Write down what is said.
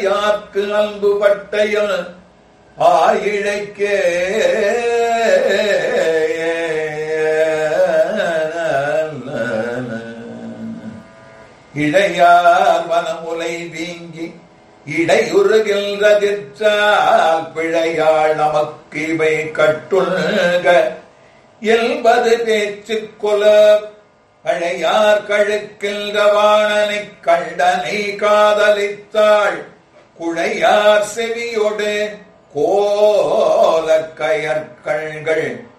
அடையார்க்கு அன்பு பட்டயல் ஆயிழைக்கே இடையார் வனமுலை வீங்கி இடையுறுகின்றதிற்றால் பிழையாள் நமக்கு இவை கட்டுள்க என்பது பேச்சு கொல கழையார் கழுக்கின்ற வாணனைக் கண்டனை காதலித்தாள் குழையார் செவியொடு கோல கயற்கள்கள்